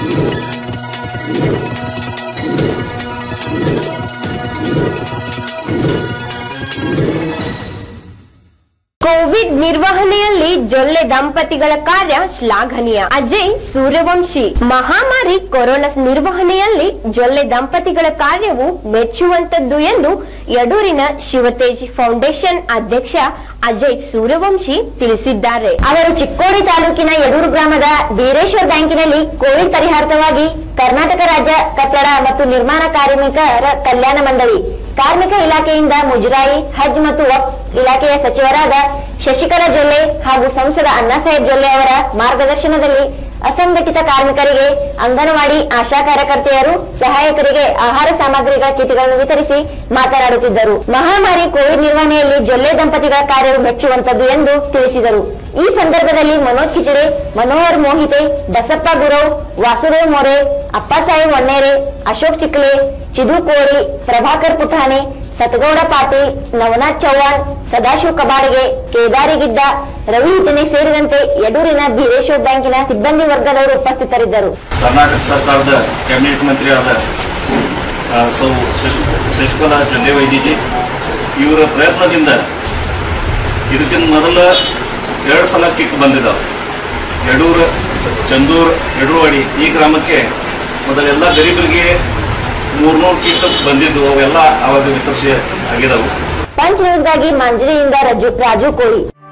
Covid ನಿರ್ವಹಣೆಯಲ್ಲಿ ಜೊಲ್ಲೆ ದಂಪತಿಗಳ ಕಾರ್ಯ ಶ್ಲಾಘನೀಯ ಅಜಯ್ ಸೂರ್ಯವಂಶಿ ಮಹಾಮಾರಿ ಕೊರೋನಾ ನಿರ್ವಹಣೆಯಲ್ಲಿ ಜೊಲ್ಲೆ ದಂಪತಿಗಳ ಕಾರ್ಯವು ಮೆಚ್ಚುವಂತದ್ದು ಎಂದು ಯಡೂರಿನ ಶಿವತೇಜ್ ಫೌಂಡೇಶನ್ ಅಧ್ಯಕ್ಷ ಅಜಯ್ ಸೂರ್ಯವಂಶಿ ತಿಳಿಸಿದ್ದಾರೆ ಅವರು ಚಿಕ್ಕೋಡಿ ತಾಲೂಕಿನ ಯಡೂರು ಗ್ರಾಮದ ಬೀರೇಶ್ವರ್ ಬ್ಯಾಂಕಿನಲ್ಲಿ ಕೋವಿಡ್ ಪರಿಹಾರ್ಥವಾಗಿ ಕರ್ನಾಟಕ ರಾಜ್ಯ ಕಟ್ಟಡ ಮತ್ತು ನಿರ್ಮಾಣ ಕಾರ್ಮಿಕರ ಕಲ್ಯಾಣ ಮಂಡಳಿ ಕಾರ್ಮಿಕ ಇಲಾಖೆಯಿಂದ ಮುಜರಾಯಿ ಹಜ್ ಮತ್ತು ವಕ್ಫ್ ಇಲಾಖೆಯ ಸಚಿವರಾದ ಶಶಿಕಲಾ ಜೊಲ್ಲೆ ಹಾಗೂ ಸಂಸದ ಅಣ್ಣಾಸಾಹೇಬ್ ಜೊಲ್ಲೆ ಅವರ ಮಾರ್ಗದರ್ಶನದಲ್ಲಿ ಅಸಂಘಟಿತ ಕಾರ್ಮಿಕರಿಗೆ ಅಂಗನವಾಡಿ ಆಶಾ ಕಾರ್ಯಕರ್ತೆಯರು ಸಹಾಯಕರಿಗೆ ಆಹಾರ ಸಾಮಗ್ರಿಗಳ ಕಿಟ್ಗಳನ್ನು ವಿತರಿಸಿ ಮಾತನಾಡುತ್ತಿದ್ದರು ಮಹಾಮಾರಿ ಕೋವಿಡ್ ನಿರ್ವಹಣೆಯಲ್ಲಿ ಜೊಲ್ಲೆ ದಂಪತಿಗಳ ಕಾರ್ಯವು ಮೆಚ್ಚುವಂತದ್ದು ಎಂದು ತಿಳಿಸಿದರು ಈ ಸಂದರ್ಭದಲ್ಲಿ ಮನೋಜ್ ಕಿಚಡೆ ಮನೋಹರ್ ಮೋಹಿತೆ ಬಸಪ್ಪ ಗುರವ್ ವಾಸುದೇವ್ ಮೊರೆ ಅಪ್ಪಸಾಹೇಬ್ ಒಣ್ಣೇರೆ ಅಶೋಕ್ ಚಿಕ್ಲೆ ಚಿದು ಕೋರಿ ಪ್ರಭಾಕರ್ ಪುಠಾಣೆ ಸತಗೌಡ ಪಾಟೀಲ್ ನವನಾಥ್ ಚೌಹಾಣ್ ಸದಾಶಿವ್ ಕಬಾಡಿಗೆ ಕೇದಾರಿಗಿಡ್ಡ ರವಿ ಹಿತನೆ ಸೇರಿದಂತೆ ಯಡೂರಿನ ಬೀರೇಶ್ವರ್ ಬ್ಯಾಂಕಿನ ಸಿಬ್ಬಂದಿ ವರ್ಗದವರು ಉಪಸ್ಥಿತರಿದ್ದರು ಕರ್ನಾಟಕ ಸರ್ಕಾರದ ಕ್ಯಾಬಿನೆಟ್ ಮಂತ್ರಿ ಆದ ಆ, ಸೌ ಶಶಿ ಶಶಿಕಲಾ ಜೊಲ್ಲೆ ವೈದ್ಯಜಿ ಇವರ ಪ್ರಯತ್ನದಿಂದ ಇದಕ್ಕಿಂತ ಮೊದಲ ಎರಡು ಸಲ ಕಿಟ್ ಬಂದಿದ್ದಾವೆ ಯಡೂರು ಚಂದೂರ್ ಯಡೂರವಾಡಿ ಈ ಗ್ರಾಮಕ್ಕೆ ಮೊದಲೆಲ್ಲ ಗರೀಬರಿಗೆ ಮೂರ್ನೂರು ಕಿಟ್ ಬಂದಿದ್ದು ಅವೆಲ್ಲ ಅವಾಗ ವಿತರಿಸಿ ಆಗಿದಾವು ಪಂಚ್ ನ್ಯೂಸ್ಗಾಗಿ ಮಂಜರಿಯಿಂದ ರಾಜು ರಾಜು ಕೋಳಿ